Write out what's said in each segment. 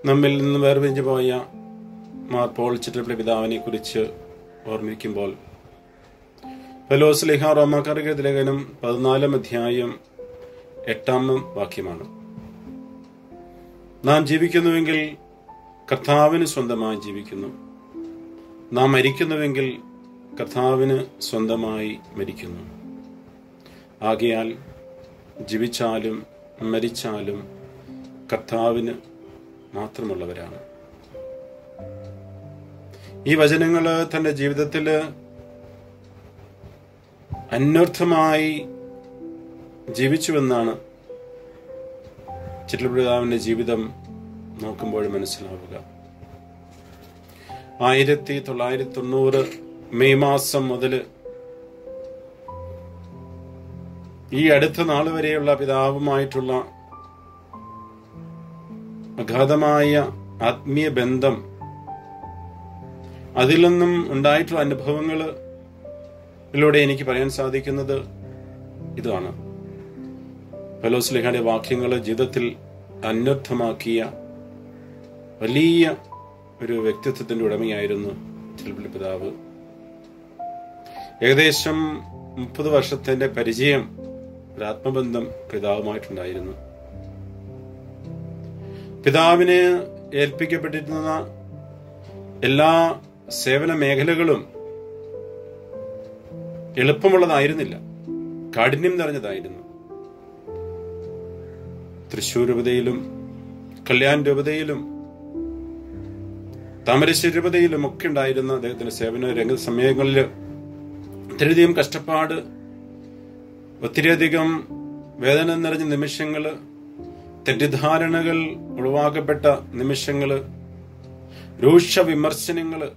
നമ്മിൽ നിന്ന് വേർപിരിഞ്ഞു പോയ മാർ പോൾ ചിറ്റപ്പള്ളി പിതാവിനെ കുറിച്ച് ഓർമ്മിക്കുമ്പോൾ ഫെലോസ് ലിഹ റോമാക്കാർക്ക് ലേഖനം പതിനാലാം അധ്യായം എട്ടാം വാക്യമാണ് നാം ജീവിക്കുന്നുവെങ്കിൽ കർത്താവിന് സ്വന്തമായി ജീവിക്കുന്നു നാം മരിക്കുന്നുവെങ്കിൽ കർത്താവിന് സ്വന്തമായി മരിക്കുന്നു ആകയാൽ ജീവിച്ചാലും മരിച്ചാലും കർത്താവിന് മാത്രമുള്ളവരാണ് ഈ വചനങ്ങൾ തന്റെ ജീവിതത്തിൽ അന്വർത്ഥമായി ജീവിച്ചുവെന്നാണ് ചിറ്റലപിതാവിന്റെ ജീവിതം നോക്കുമ്പോൾ മനസ്സിലാവുക ആയിരത്തി തൊള്ളായിരത്തി തൊണ്ണൂറ് മെയ് മാസം മുതൽ ഈ അടുത്ത നാൾ വരെയുള്ള പിതാവുമായിട്ടുള്ള അഗാധമായ ആത്മീയ ബന്ധം അതിൽ നിന്നും ഉണ്ടായിട്ടുള്ള അനുഭവങ്ങളിലൂടെ എനിക്ക് പറയാൻ സാധിക്കുന്നത് ഇതാണ് ഫലോസ്ലിഹയുടെ വാക്യങ്ങൾ ജീവിതത്തിൽ അന്വർത്ഥമാക്കിയ വലിയ ഒരു വ്യക്തിത്വത്തിന്റെ ഉടമയായിരുന്നു ചിലപ്പള്ളി പിതാവ് ഏകദേശം മുപ്പത് വർഷത്തിന്റെ പരിചയം ഒരു ആത്മബന്ധം പിതാവുമായിട്ടുണ്ടായിരുന്നു പിതാവിന് ഏൽപ്പിക്കപ്പെട്ടിരുന്ന എല്ലാ സേവന മേഖലകളും എളുപ്പമുള്ളതായിരുന്നില്ല കാഠിന്യം നിറഞ്ഞതായിരുന്നു തൃശൂർ രൂപതയിലും കല്യാൺ രൂപതയിലും താമരശ്ശേരി രൂപതയിലും ഒക്കെ ഉണ്ടായിരുന്ന അദ്ദേഹത്തിന്റെ സേവന രംഗ സമയങ്ങളിൽ ഒത്തിരിയധികം കഷ്ടപ്പാട് ഒത്തിരിയധികം വേദന നിറഞ്ഞ നിമിഷങ്ങള് തെറ്റിദ്ധാരണകൾ ഒഴിവാക്കപ്പെട്ട നിമിഷങ്ങള് രൂക്ഷ വിമർശനങ്ങള്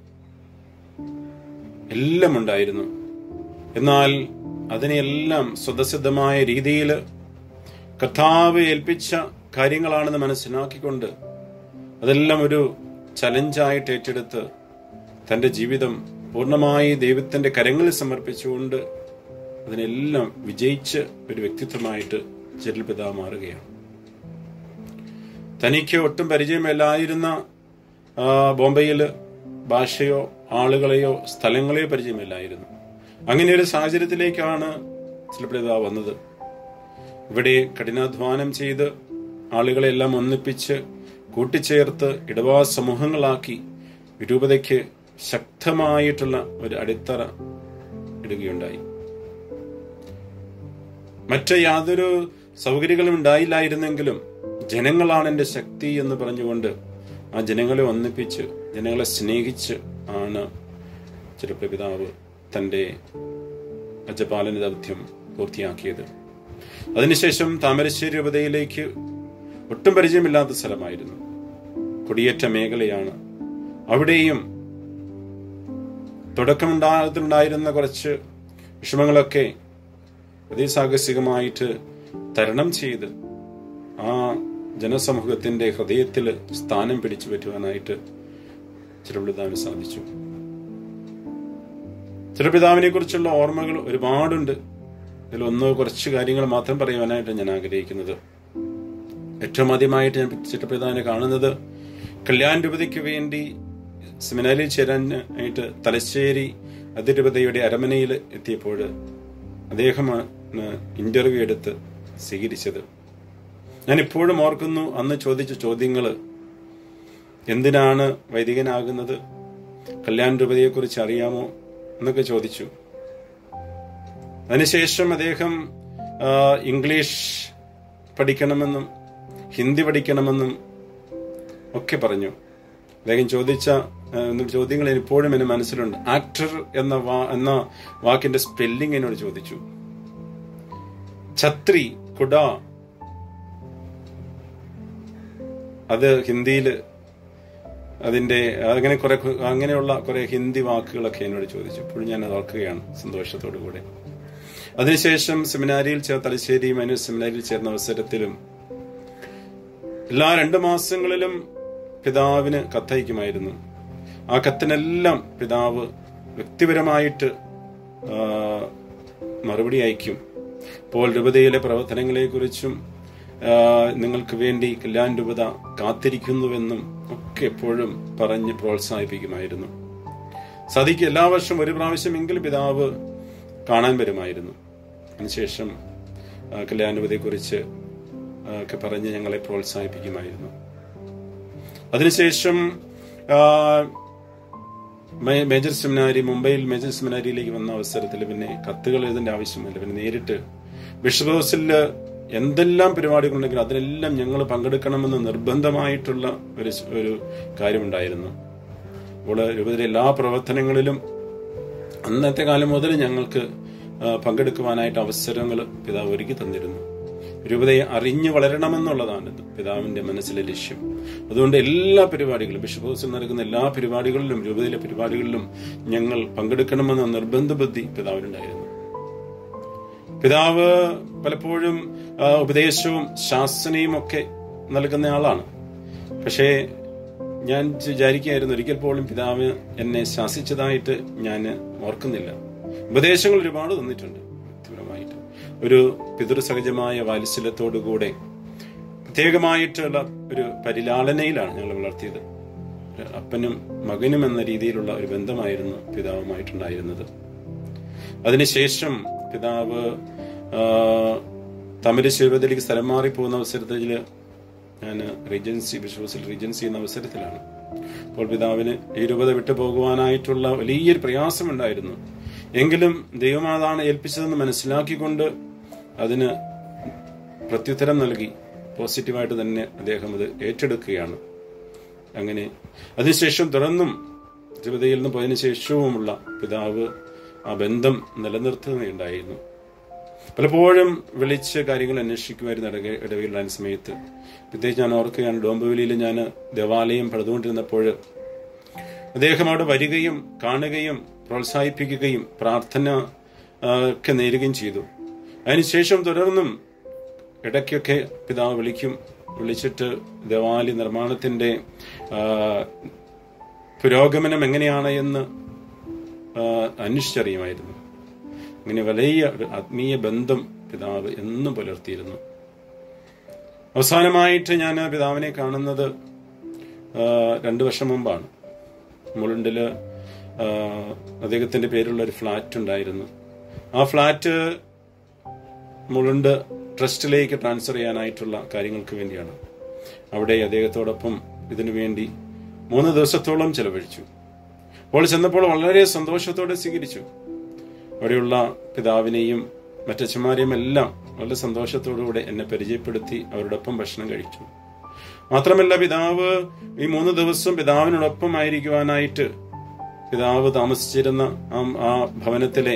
എല്ലാം ഉണ്ടായിരുന്നു എന്നാൽ അതിനെയെല്ലാം സ്വതസിദ്ധമായ രീതിയിൽ കർത്താവ് ഏൽപ്പിച്ച കാര്യങ്ങളാണെന്ന് മനസ്സിലാക്കിക്കൊണ്ട് അതെല്ലാം ഒരു ചലഞ്ചായിട്ട് ഏറ്റെടുത്ത് തന്റെ ജീവിതം പൂർണ്ണമായി ദൈവത്തിന്റെ കരങ്ങളിൽ സമർപ്പിച്ചുകൊണ്ട് അതിനെല്ലാം വിജയിച്ച് ഒരു വ്യക്തിത്വമായിട്ട് ജലൽ പിതാവ് മാറുകയാണ് തനിക്ക് ഒട്ടും പരിചയമല്ലായിരുന്ന ബോംബെയിൽ ഭാഷയോ ആളുകളെയോ സ്ഥലങ്ങളെയോ പരിചയമില്ലായിരുന്നു അങ്ങനെ ഒരു സാഹചര്യത്തിലേക്കാണ് ചിലപ്പിതാവ് വന്നത് ഇവിടെ കഠിനാധ്വാനം ചെയ്ത് ആളുകളെല്ലാം ഒന്നിപ്പിച്ച് കൂട്ടിച്ചേർത്ത് ഇടവാ സമൂഹങ്ങളാക്കി വിരൂപതയ്ക്ക് ശക്തമായിട്ടുള്ള ഒരു അടിത്തറ ഇടുകയുണ്ടായി മറ്റ് യാതൊരു സൗകര്യങ്ങളും ഉണ്ടായില്ലായിരുന്നെങ്കിലും ജനങ്ങളാണ് എന്റെ ശക്തി എന്ന് പറഞ്ഞുകൊണ്ട് ആ ജനങ്ങളെ ഒന്നിപ്പിച്ച് ജനങ്ങളെ സ്നേഹിച്ച് ആണ് ചിലപ്പിതാവ് തന്റെ അജപാലന ദൗത്യം പൂർത്തിയാക്കിയത് അതിനുശേഷം താമരശ്ശേരി രൂപതയിലേക്ക് ഒട്ടും പരിചയമില്ലാത്ത സ്ഥലമായിരുന്നു കുടിയേറ്റ മേഖലയാണ് അവിടെയും തുടക്കമുണ്ടാകത്തിലുണ്ടായിരുന്ന കുറച്ച് വിഷമങ്ങളൊക്കെ അതിസാഹസികമായിട്ട് തരണം ചെയ്ത് ആ ജനസമൂഹത്തിന്റെ ഹൃദയത്തിൽ സ്ഥാനം പിടിച്ചു പറ്റുവാനായിട്ട് ചിലപിതാവിന് സാധിച്ചു ചിലപിതാവിനെ കുറിച്ചുള്ള ഓർമ്മകൾ ഒരുപാടുണ്ട് ഇതിൽ ഒന്നോ കുറച്ച് കാര്യങ്ങൾ മാത്രം പറയുവാനായിട്ട് ഞാൻ ആഗ്രഹിക്കുന്നത് ഏറ്റവും ആദ്യമായിട്ട് ഞാൻ ചിറ്റപ്പിതാവിനെ കാണുന്നത് കല്യാൺ രൂപതയ്ക്ക് വേണ്ടി സെമിനാരിൽ ചേരാനായിട്ട് തലശ്ശേരി അതിരൂപതയുടെ അരമനയിൽ എത്തിയപ്പോൾ അദ്ദേഹമാണ് ഇന്റർവ്യൂ എടുത്ത് സ്വീകരിച്ചത് ഞാൻ ഇപ്പോഴും ഓർക്കുന്നു അന്ന് ചോദിച്ച ചോദ്യങ്ങൾ എന്തിനാണ് വൈദികനാകുന്നത് കല്യാൺ രൂപതയെക്കുറിച്ച് അറിയാമോ എന്നൊക്കെ ചോദിച്ചു അതിനുശേഷം അദ്ദേഹം ഇംഗ്ലീഷ് പഠിക്കണമെന്നും ഹിന്ദി പഠിക്കണമെന്നും ഒക്കെ പറഞ്ഞു അദ്ദേഹം ചോദിച്ച ചോദ്യങ്ങൾ ഇപ്പോഴും എന്റെ മനസ്സിലുണ്ട് ആക്ടർ എന്ന വാ എന്ന വാക്കിന്റെ സ്പെല്ലിംഗ് എന്നോട് ചോദിച്ചു ഛത്രി കുട അത് ഹിന്ദിയില് അതിന്റെ അങ്ങനെ കുറെ അങ്ങനെയുള്ള കുറെ ഹിന്ദി വാക്കുകളൊക്കെ എന്നോട് ചോദിച്ചു ഇപ്പോഴും ഞാൻ അത് ഓർക്കുകയാണ് സന്തോഷത്തോടു കൂടെ അതിനുശേഷം സെമിനാരിയിൽ ചേർ തലശ്ശേരി മനു സെമിനാരിയിൽ ചേർന്ന അവസരത്തിലും എല്ലാ രണ്ടു മാസങ്ങളിലും പിതാവിന് കത്തയക്കുമായിരുന്നു ആ കത്തിനെല്ലാം പിതാവ് വ്യക്തിപരമായിട്ട് മറുപടി അയക്കും പോൾ രൂപതയിലെ പ്രവർത്തനങ്ങളെക്കുറിച്ചും ആ, നിങ്ങൾക്ക് വേണ്ടി കല്യാൺ രൂപത കാത്തിരിക്കുന്നുവെന്നും ഒക്കെ എപ്പോഴും പറഞ്ഞ് പ്രോത്സാഹിപ്പിക്കുമായിരുന്നു സതിക്ക് എല്ലാ വർഷവും ഒരു പ്രാവശ്യമെങ്കിലും പിതാവ് കാണാൻ വരുമായിരുന്നു അതിനുശേഷം ആ, കല്യാണപതിയെക്കുറിച്ച് ആ, ഒക്കെ പറഞ്ഞ് ഞങ്ങളെ പ്രോത്സാഹിപ്പിക്കുമായിരുന്നു അതിനുശേഷം ആ, മേ- മേജർ സെമിനാരി മുംബൈയിൽ മേജർ സെമിനാരിയിലേക്ക് വന്ന അവസരത്തിൽ പിന്നെ കത്തുകൾ എഴുതേണ്ട ആവശ്യമില്ല പിന്നെ നേരിട്ട് ബിഷപ്പ് ഹൗസിൽ എന്തെല്ലാം പരിപാടികളുണ്ടെങ്കിലും അതിലെല്ലാം ഞങ്ങൾ പങ്കെടുക്കണമെന്ന് നിർബന്ധമായിട്ടുള്ള ഒരു സ്- ഒരു കാര്യമുണ്ടായിരുന്നു അപ്പോൾ രൂപതയിലെ എല്ലാ പ്രവർത്തനങ്ങളിലും അന്നത്തെ കാലം മുതൽ ഞങ്ങൾക്ക് ആ, പങ്കെടുക്കുവാനായിട്ട് അവസരങ്ങൾ പിതാവ് ഒരുക്കി തന്നിരുന്നു രൂപതയെ അറിഞ്ഞു വളരണമെന്നുള്ളതാണ് ഇത് പിതാവിന്റെ മനസ്സിലെ ലക്ഷ്യം അതുകൊണ്ട് എല്ലാ പരിപാടികളും ബിഷപ്പ് ഹൗസിൽ നടക്കുന്ന എല്ലാ പരിപാടികളിലും രൂപതയിലെ പരിപാടികളിലും ഞങ്ങൾ പങ്കെടുക്കണമെന്ന നിർബന്ധ ബുദ്ധി പിതാവിനുണ്ടായിരുന്നു പിതാവ് പലപ്പോഴും ആ, ഉപദേശവും ശാസനയും ഒക്കെ നൽകുന്ന ആളാണ് പക്ഷേ ഞാൻ വിചാരിക്കുകയായിരുന്നു ഒരിക്കൽ പോലും പിതാവ് എന്നെ ശാസിച്ചതായിട്ട് ഞാൻ ഓർക്കുന്നില്ല ഉപദേശങ്ങൾ ഒരുപാട് തന്നിട്ടുണ്ട് വ്യക്തിപരമായിട്ട് ഒരു പിതൃസഹജമായ വാത്സല്യത്തോടുകൂടെ പ്രത്യേകമായിട്ടുള്ള ഒരു പരിലാളനയിലാണ് ഞങ്ങൾ വളർത്തിയത് ഒരു അപ്പനും മകനും എന്ന രീതിയിലുള്ള ഒരു ബന്ധമായിരുന്നു പിതാവുമായിട്ടുണ്ടായിരുന്നത് അതിനുശേഷം പിതാവ് ആ, തമിഴ് ശിവതിലേക്ക് സ്ഥലം മാറി പോകുന്ന അവസരത്തിൽ ഞാൻ റീജൻസി ബിഷോസിൽ റീജൻസി എന്ന അവസരത്തിലാണ് അപ്പോൾ പിതാവിന് ഈ രൂപത വിട്ടു പോകുവാനായിട്ടുള്ള വലിയൊരു പ്രയാസമുണ്ടായിരുന്നു എങ്കിലും ദൈവം അതാണ് ഏൽപ്പിച്ചതെന്ന് മനസ്സിലാക്കിക്കൊണ്ട് അതിന് പ്രത്യുത്തരം നൽകി പോസിറ്റീവായിട്ട് തന്നെ അദ്ദേഹം അത് ഏറ്റെടുക്കുകയാണ് അങ്ങനെ അതിനുശേഷം തുടർന്നും രൂപതയിൽ നിന്ന് പോയതിനു ശേഷവുമുള്ള പിതാവ് ആ ബന്ധം നിലനിർത്തുകയുണ്ടായിരുന്നു പലപ്പോഴും വിളിച്ച് കാര്യങ്ങൾ അന്വേഷിക്കുമായിരുന്നു ഇടക- ഇടവയിലുള്ള സമയത്ത് പ്രത്യേകിച്ച് ഞാൻ ഓർക്കുകയാണ് ഡോംബുവിലിയിൽ ഞാൻ ദേവാലയം പണിതുകൊണ്ടിരുന്നപ്പോൾ അദ്ദേഹം അവിടെ വരികയും കാണുകയും പ്രോത്സാഹിപ്പിക്കുകയും പ്രാർത്ഥന ആ, ഒക്കെ നേരുകയും ചെയ്തു അതിനുശേഷം തുടർന്നും ഇടയ്ക്കൊക്കെ പിതാവ് വിളിക്കും വിളിച്ചിട്ട് ദേവാലയ നിർമ്മാണത്തിന്റെ ആ, പുരോഗമനം എങ്ങനെയാണ് എന്ന് ആ, അന്വേഷിച്ചറിയുമായിരുന്നു അങ്ങനെ വലിയ ഒരു ആത്മീയ ബന്ധം പിതാവ് എന്നും പുലർത്തിയിരുന്നു അവസാനമായിട്ട് ഞാൻ പിതാവിനെ കാണുന്നത് ആ, രണ്ടു വർഷം മുമ്പാണ് മുളുണ്ടില് ആ, അദ്ദേഹത്തിന്റെ പേരുള്ള ഒരു ഫ്ലാറ്റ് ഉണ്ടായിരുന്നു ആ ഫ്ലാറ്റ് മുളുണ്ട് ട്രസ്റ്റിലേക്ക് ട്രാൻസ്ഫർ ചെയ്യാനായിട്ടുള്ള കാര്യങ്ങൾക്ക് വേണ്ടിയാണ് അവിടെ അദ്ദേഹത്തോടൊപ്പം ഇതിനു വേണ്ടി മൂന്ന് ദിവസത്തോളം ചെലവഴിച്ചു അപ്പോൾ ചെന്നപ്പോൾ വളരെ സന്തോഷത്തോടെ സ്വീകരിച്ചു അവിടെയുള്ള പിതാവിനെയും മറ്റച്ഛന്മാരെയും എല്ലാം വളരെ സന്തോഷത്തോടുകൂടെ എന്നെ പരിചയപ്പെടുത്തി അവരോടൊപ്പം ഭക്ഷണം കഴിച്ചു മാത്രമല്ല പിതാവ് ഈ മൂന്ന് ദിവസം പിതാവിനോടൊപ്പം ആയിരിക്കുവാനായിട്ട് പിതാവ് താമസിച്ചിരുന്ന ആ- ആ ഭവനത്തിലെ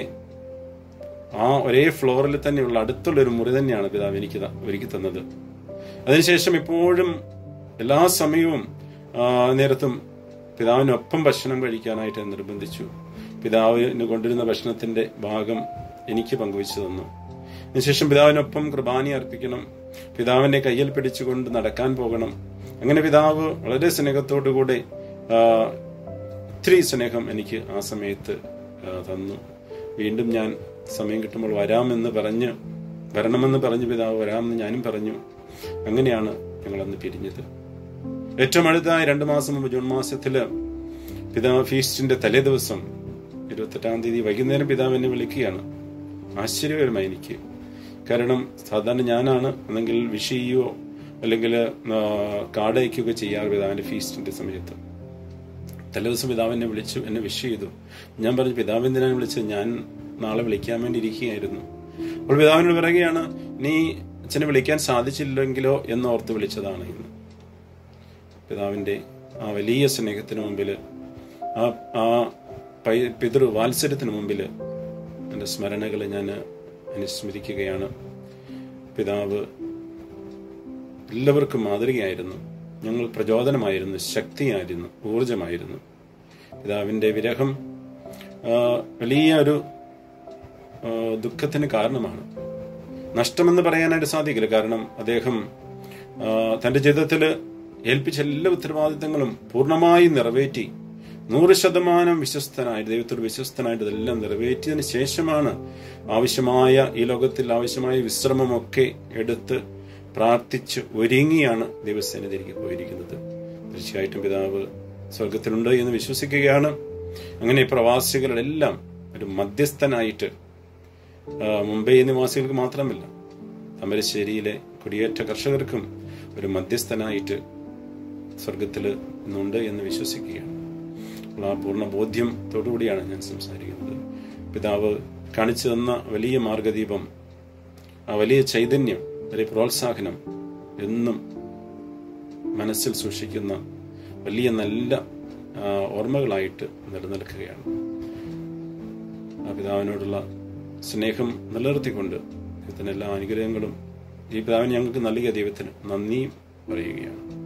ആ ഒരേ ഫ്ലോറിൽ തന്നെയുള്ള അടുത്തുള്ള ഒരു മുറി തന്നെയാണ് പിതാവ് എനിക്ക് ത- ഒരുക്കി തന്നത് അതിനുശേഷം ഇപ്പോഴും എല്ലാ സമയവും ആ, നേരത്തും പിതാവിനൊപ്പം ഭക്ഷണം കഴിക്കാനായിട്ട് എന്നെ നിർബന്ധിച്ചു പിതാവിന് കൊണ്ടിരുന്ന ഭക്ഷണത്തിന്റെ ഭാഗം എനിക്ക് പങ്കുവച്ചു തന്നു അതിനുശേഷം പിതാവിനൊപ്പം കുർബാന അർപ്പിക്കണം പിതാവിന്റെ കയ്യിൽ പിടിച്ചുകൊണ്ട് നടക്കാൻ പോകണം അങ്ങനെ പിതാവ് വളരെ സ്നേഹത്തോടുകൂടെ ആ, ഒത്തിരി സ്നേഹം എനിക്ക് ആ സമയത്ത് ആ, തന്നു വീണ്ടും ഞാൻ സമയം കിട്ടുമ്പോൾ വരാമെന്ന് പറഞ്ഞ് വരണമെന്ന് പറഞ്ഞ് പിതാവ് വരാമെന്ന് ഞാനും പറഞ്ഞു അങ്ങനെയാണ് ഞങ്ങൾ അന്ന് പിരിഞ്ഞത് ഏറ്റവും അടുത്ത രണ്ടു മാസം മുമ്പ് ജൂൺ മാസത്തില് പിതാവ് ഫീസ്റ്റിന്റെ തലേ ദിവസം ഇരുപത്തെട്ടാം തീയതി വൈകുന്നേരം പിതാവ് എന്നെ വിളിക്കുകയാണ് ആശ്ചര്യകരമായി എനിക്ക് കാരണം സാധാരണ ഞാനാണ് അല്ലെങ്കിൽ വിഷ് ചെയ്യുകയോ അല്ലെങ്കിൽ ആ, കാർഡ് അയക്കുകയോ ചെയ്യാറ് പിതാവിന്റെ ഫീസ്റ്റിന്റെ സമയത്ത് തലേദിവസം പിതാവ് എന്നെ വിളിച്ചു എന്നെ വിഷ് ചെയ്തു ഞാൻ പറഞ്ഞു പിതാവ് എന്തിനാണ് വിളിച്ചത് ഞാൻ നാളെ വിളിക്കാൻ വേണ്ടി ഇരിക്കുകയായിരുന്നു അപ്പോൾ പിതാവിനോട് പറയുകയാണ് നീ അച്ഛനെ വിളിക്കാൻ സാധിച്ചില്ലെങ്കിലോ എന്നോർത്ത് വിളിച്ചതാണ് എന്ന് പിതാവിന്റെ ആ വലിയ സ്നേഹത്തിന് മുമ്പിൽ ആ ആ പൈ- പിതൃ വാത്സര്യത്തിന് മുമ്പിൽ എൻ്റെ സ്മരണകൾ ഞാൻ അനുസ്മരിക്കുകയാണ് പിതാവ് എല്ലാവർക്കും മാതൃകയായിരുന്നു ഞങ്ങൾ പ്രചോദനമായിരുന്നു ശക്തിയായിരുന്നു ഊർജമായിരുന്നു പിതാവിന്റെ വിരഹം ആ, വലിയ ഒരു ആ, ദുഃഖത്തിന് കാരണമാണ് നഷ്ടമെന്ന് പറയാനായിട്ട് സാധിക്കില്ല കാരണം അദ്ദേഹം ആ, തന്റെ ജീവിതത്തിൽ ഏൽപ്പിച്ച എല്ലാ ഉത്തരവാദിത്തങ്ങളും പൂർണ്ണമായി നിറവേറ്റി നൂറ് ശതമാനം വിശ്വസ്തനായിട്ട് ദൈവത്തോട് വിശ്വസ്തനായിട്ട് ഇതെല്ലാം നിറവേറ്റിയതിന് ശേഷമാണ് ആവശ്യമായ ഈ ലോകത്തിൽ ആവശ്യമായ വിശ്രമമൊക്കെ എടുത്ത് പ്രാർത്ഥിച്ച് ഒരുങ്ങിയാണ് ദൈവസേനയിലേക്ക് പോയിരിക്കുന്നത് തീർച്ചയായിട്ടും പിതാവ് സ്വർഗത്തിലുണ്ട് എന്ന് വിശ്വസിക്കുകയാണ് അങ്ങനെ പ്രവാസികളെല്ലാം ഒരു മധ്യസ്ഥനായിട്ട് ആ, മുംബൈ നിവാസികൾക്ക് മാത്രമല്ല താമരശ്ശേരിയിലെ കുടിയേറ്റ കർഷകർക്കും ഒരു മധ്യസ്ഥനായിട്ട് സ്വർഗത്തിൽ ഇന്നുണ്ട് എന്ന് വിശ്വസിക്കുകയാണ് അപ്പോൾ ആ പൂർണ്ണ ബോധ്യത്തോടുകൂടിയാണ് ഞാൻ സംസാരിക്കുന്നത് പിതാവ് കാണിച്ചു തന്ന വലിയ മാർഗദീപം ആ വലിയ ചൈതന്യം വലിയ പ്രോത്സാഹനം എന്നും മനസ്സിൽ സൂക്ഷിക്കുന്ന വലിയ നല്ല ആ, ഓർമ്മകളായിട്ട് നിലനിൽക്കുകയാണ് ആ പിതാവിനോടുള്ള സ്നേഹം നിലനിർത്തിക്കൊണ്ട് ദൈവത്തിന് എല്ലാ അനുഗ്രഹങ്ങളും ഈ പിതാവിന് ഞങ്ങൾക്ക് നൽകിയ ദൈവത്തിന് നന്ദിയും പറയുകയാണ്